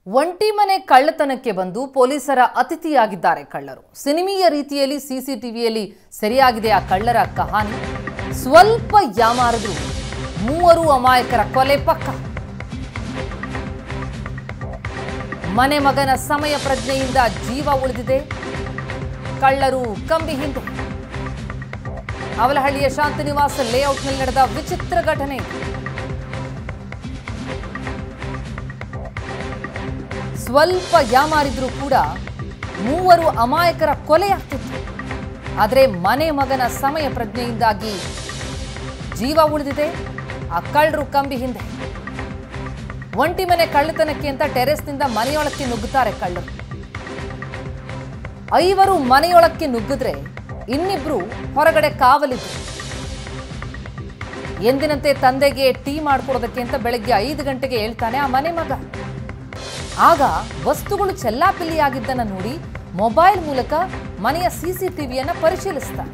ಒಂಟಿ ಮನೆ ಕಳ್ಳತನಕ್ಕೆ ಬಂದು ಪೊಲೀಸರ ಅತಿಥಿಯಾಗಿದ್ದಾರೆ ಕಳ್ಳರು ಸಿನಿಮೀಯ ರೀತಿಯಲ್ಲಿ ಸಿಸಿಟಿವಿಯಲ್ಲಿ ಸೆರೆಯಾಗಿದೆ ಆ ಕಳ್ಳರ ಕಹಾನಿ ಸ್ವಲ್ಪ ಯಾಮಾರಿದ್ರು ಮೂವರು ಅಮಾಯಕರ ಕೊಲೆ ಪಕ್ಕ ಮನೆ ಮಗನ ಸಮಯ ಪ್ರಜ್ಞೆಯಿಂದ ಜೀವ ಉಳಿದಿದೆ ಕಳ್ಳರು ಕಂಬಿ ಹಿಂದೆ ಅವಲಹಳ್ಳಿಯ ಶಾಂತಿನಿವಾಸ ಲೇಔಟ್ನಲ್ಲಿ ನಡೆದ ವಿಚಿತ್ರ ಘಟನೆ ಇದು. ಸ್ವಲ್ಪ ಯಾಮಾರಿದ್ರೂ ಕೂಡ ಮೂವರು ಅಮಾಯಕರ ಕೊಲೆಯಾಗ್ತಿತ್ತು ಆದರೆ ಮನೆ ಮಗನ ಸಮಯ ಪ್ರಜ್ಞೆಯಿಂದಾಗಿ ಜೀವ ಉಳಿದಿದೆ ಆ ಕಳ್ಳರು ಕಂಬಿ ಹಿಂದೆ ಒಂಟಿ ಮನೆ ಕಳ್ಳತನಕ್ಕೆ ಅಂತ ಟೆರೆಸ್ನಿಂದ ಮನೆಯೊಳಕ್ಕೆ ನುಗ್ಗುತ್ತಾರೆ ಕಳ್ಳರು ಐವರು ಮನೆಯೊಳಕ್ಕೆ ನುಗ್ಗಿದ್ರೆ ಇನ್ನಿಬ್ರು ಹೊರಗಡೆ ಕಾವಲಿದ್ರು ಎಂದಿನಂತೆ ತಂದೆಗೆ ಟೀ ಮಾಡ್ಕೊಡೋದಕ್ಕೆ ಅಂತ ಬೆಳಗ್ಗೆ ಐದು ಗಂಟೆಗೆ ಹೇಳ್ತಾನೆ ಆ ಮನೆ ಮಗ ಆಗ ವಸ್ತುಗಳು ಚೆಲ್ಲಾಪಿಲ್ಲಿಯಾಗಿದ್ದನ್ನ ನೋಡಿ ಮೊಬೈಲ್ ಮೂಲಕ ಮನೆಯ ಸಿಸಿಟಿವಿಯನ್ನ ಪರಿಶೀಲಿಸ್ತಾನೆ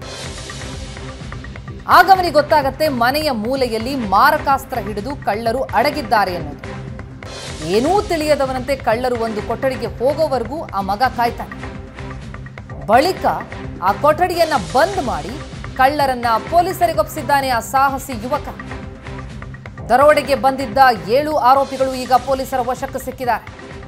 ಆಗ ಅವನಿಗೆ ಗೊತ್ತಾಗತ್ತೆ ಮನೆಯ ಮೂಲೆಯಲ್ಲಿ ಮಾರಕಾಸ್ತ್ರ ಹಿಡಿದು ಕಳ್ಳರು ಅಡಗಿದ್ದಾರೆ ಅನ್ನೋದು ಏನೂ ತಿಳಿಯದವನಂತೆ ಕಳ್ಳರು ಒಂದು ಕೊಠಡಿಗೆ ಹೋಗೋವರೆಗೂ ಆ ಮಗ ಕಾಯ್ತಾನೆ ಬಳಿಕ ಆ ಕೊಠಡಿಯನ್ನ ಬಂದ್ ಮಾಡಿ ಕಳ್ಳರನ್ನ ಪೊಲೀಸರಿಗೊಪ್ಪಿಸಿದ್ದಾನೆ ಆ ಸಾಹಸಿ ಯುವಕ ದರೋಡೆಗೆ ಬಂದಿದ್ದ ಏಳು ಆರೋಪಿಗಳು ಈಗ ಪೊಲೀಸರ ವಶಕ್ಕೆ ಸಿಕ್ಕಿದ್ದಾರೆ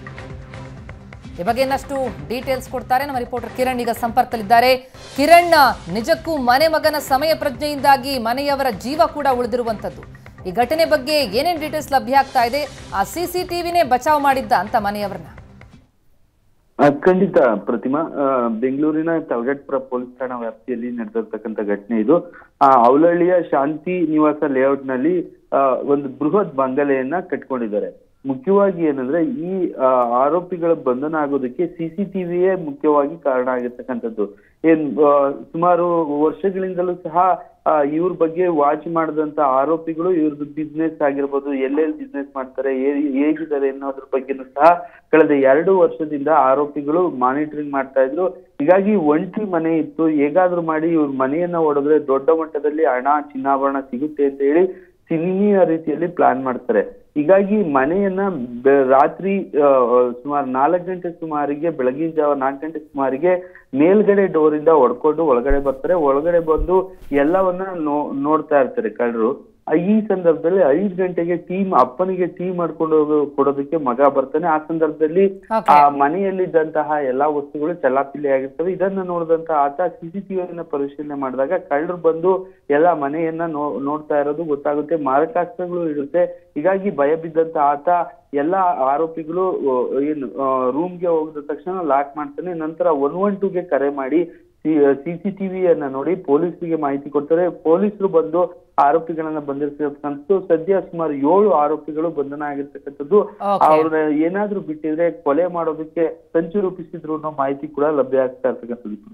ಈ ಬಗ್ಗೆ ಇನ್ನಷ್ಟು ಡೀಟೇಲ್ಸ್ ಕೊಡ್ತಾರೆ ನಮ್ಮ ರಿಪೋರ್ಟರ್ ಕಿರಣ್ ಈಗ ಸಂಪರ್ಕದಲ್ಲಿದ್ದಾರೆ ಕಿರಣ್ ನಿಜಕ್ಕೂ ಮನೆ ಮಗನ ಸಮಯ ಪ್ರಜ್ಞೆಯಿಂದಾಗಿ ಮನೆಯವರ ಜೀವ ಕೂಡ ಉಳಿದಿರುವಂತದ್ದು ಈ ಘಟನೆ ಬಗ್ಗೆ ಏನೇನ್ ಡೀಟೇಲ್ಸ್ ಲಭ್ಯ ಆಗ್ತಾ ಇದೆ ಆ ಸಿಸಿಟಿವಿನೇ ಬಚಾವ್ ಮಾಡಿದ್ದ ಅಂತ ಮನೆಯವರನ್ನ ಆ, ಖಂಡಿತ ಪ್ರತಿಮಾ ಆ, ಬೆಂಗಳೂರಿನ ತಲಗಟ್ಪುರ ಪೊಲೀಸ್ ಠಾಣಾ ವ್ಯಾಪ್ತಿಯಲ್ಲಿ ನಡೆದಿರ್ತಕ್ಕಂಥ ಘಟನೆ ಇದು ಆ ಅವಲಹಳ್ಳಿಯ ಶಾಂತಿ ನಿವಾಸ ಲೇಔಟ್ ನಲ್ಲಿ ಆ, ಒಂದು ಬೃಹತ್ ಬಂಗಲೆಯನ್ನ ಕಟ್ಕೊಂಡಿದ್ದಾರೆ ಮುಖ್ಯವಾಗಿ ಏನಂದ್ರೆ ಈ ಆ, ಆರೋಪಿಗಳ ಬಂಧನ ಆಗೋದಕ್ಕೆ ಸಿಸಿಟಿವಿಯೇ ಮುಖ್ಯವಾಗಿ ಕಾರಣ ಆಗಿರ್ತಕ್ಕಂಥದ್ದು ಏನ್ ಆ, ಸುಮಾರು ವರ್ಷಗಳಿಂದಲೂ ಸಹ ಆ, ಇವ್ರ ಬಗ್ಗೆ ವಾಚ್ ಮಾಡಿದಂತ ಆರೋಪಿಗಳು ಇವ್ರದ್ದು ಬಿಸ್ನೆಸ್ ಆಗಿರ್ಬೋದು ಎಲ್ಲೆಲ್ಲಿ ಬಿಸ್ನೆಸ್ ಮಾಡ್ತಾರೆ ಹೇ- ಹೇಗಿದ್ದಾರೆ ಅನ್ನೋದ್ರ ಬಗ್ಗೆನೂ ಸಹ ಕಳೆದ ಎರಡು ವರ್ಷದಿಂದ ಆರೋಪಿಗಳು ಮಾನಿಟರಿಂಗ್ ಮಾಡ್ತಾ ಇದ್ರು ಹೀಗಾಗಿ ಒಂಟಿ ಮನೆ ಇತ್ತು ಹೇಗಾದ್ರೂ ಮಾಡಿ ಇವ್ರ ಮನೆಯನ್ನ ಹೊಡೆದ್ರೆ ದೊಡ್ಡ ಮಟ್ಟದಲ್ಲಿ ಹಣ ಚಿನ್ನಾಭರಣ ಸಿಗುತ್ತೆ ಅಂತ ಹೇಳಿ ಸಿನಿಮೀಯ ರೀತಿಯಲ್ಲಿ ಪ್ಲಾನ್ ಮಾಡ್ತಾರೆ ಹೀಗಾಗಿ ಮನೆಯನ್ನ ಬೆ- ರಾತ್ರಿ ಸುಮಾರು ನಾಲ್ಕು ಗಂಟೆ ಸುಮಾರಿಗೆ ಬೆಳಗಿನ ಜಾವ ನಾಲ್ಕು ಗಂಟೆ ಸುಮಾರಿಗೆ ಮೇಲ್ಗಡೆ ಡೋರ್ ಇಂದ ಹೊಡ್ಕೊಂಡು ಒಳಗಡೆ ಬರ್ತಾರೆ ಒಳಗಡೆ ಬಂದು ಎಲ್ಲವನ್ನ ನೋ ನೋಡ್ತಾ ಇರ್ತಾರೆ ಕಳ್ಳರು ಆ ಈ ಸಂದರ್ಭದಲ್ಲಿ ಐದು ಗಂಟೆಗೆ ಟೀಮ್ ಅಪ್ಪನಿಗೆ ಟೀ ಮಾಡ್ಕೊಂಡು ಹೋಗೋ ಕೊಡೋದಕ್ಕೆ ಮಗ ಬರ್ತಾನೆ ಆ ಸಂದರ್ಭದಲ್ಲಿ Okay. ಆ ಮನೆಯಲ್ಲಿದ್ದಂತಹ ಎಲ್ಲಾ ವಸ್ತುಗಳು ಚಲಾಪಿಲ್ಲಿ ಆಗಿರ್ತವೆ ಇದನ್ನ ನೋಡಿದಂತ ಆತ ಸಿಸಿಟಿವಿಯನ್ನ ಪರಿಶೀಲನೆ ಮಾಡಿದಾಗ ಕಳ್ಳರು ಬಂದು ಎಲ್ಲಾ ಮನೆಯನ್ನ ನೋ ನೋಡ್ತಾ ಇರೋದು ಗೊತ್ತಾಗುತ್ತೆ ಮಾರಕಾಸ್ತ್ರಗಳು ಇರುತ್ತೆ ಹೀಗಾಗಿ ಭಯ ಬಿದ್ದಂತ ಆತ ಎಲ್ಲಾ ಆರೋಪಿಗಳು ಆ, ಏನು ರೂಮ್ಗೆ ಹೋಗಿದ ತಕ್ಷಣ ಲಾಕ್ ಮಾಡ್ತಾನೆ ನಂತರ ಒನ್ ಒನ್ ಟೂಗೆ ಕರೆ ಮಾಡಿ ಸಿಸಿಟಿವಿಯನ್ನ ನೋಡಿ ಪೊಲೀಸರಿಗೆ ಮಾಹಿತಿ ಕೊಡ್ತಾರೆ ಪೊಲೀಸರು ಬಂದು ಆರೋಪಿಗಳನ್ನ ಬಂಧಿಸಿರ್ತಕ್ಕಂಥದ್ದು ಸದ್ಯ ಸುಮಾರು ಏಳು ಆರೋಪಿಗಳು ಬಂಧನ ಆಗಿರ್ತಕ್ಕಂಥದ್ದು Okay. ಅವ್ರನ್ನ ಏನಾದ್ರೂ ಬಿಟ್ಟಿದ್ರೆ ಕೊಲೆ ಮಾಡೋದಕ್ಕೆ ಸಂಚು ರೂಪಿಸಿದ್ರು ಅನ್ನೋ ಮಾಹಿತಿ ಕೂಡ ಲಭ್ಯ ಆಗ್ತಾ ಇರ್ತಕ್ಕಂಥದ್ದು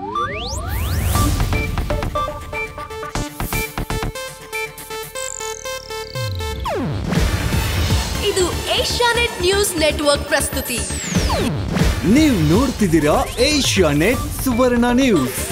ಇದು ಏಷ್ಯಾನೆಟ್ ನ್ಯೂಸ್ ನೆಟ್ವರ್ಕ್ ಪ್ರಸ್ತುತಿ ನೀವು ನೋಡ್ತಿದ್ದೀರಾ ಏಷ್ಯಾ ನೆಟ್ ಸುವರ್ಣ ನ್ಯೂಸ್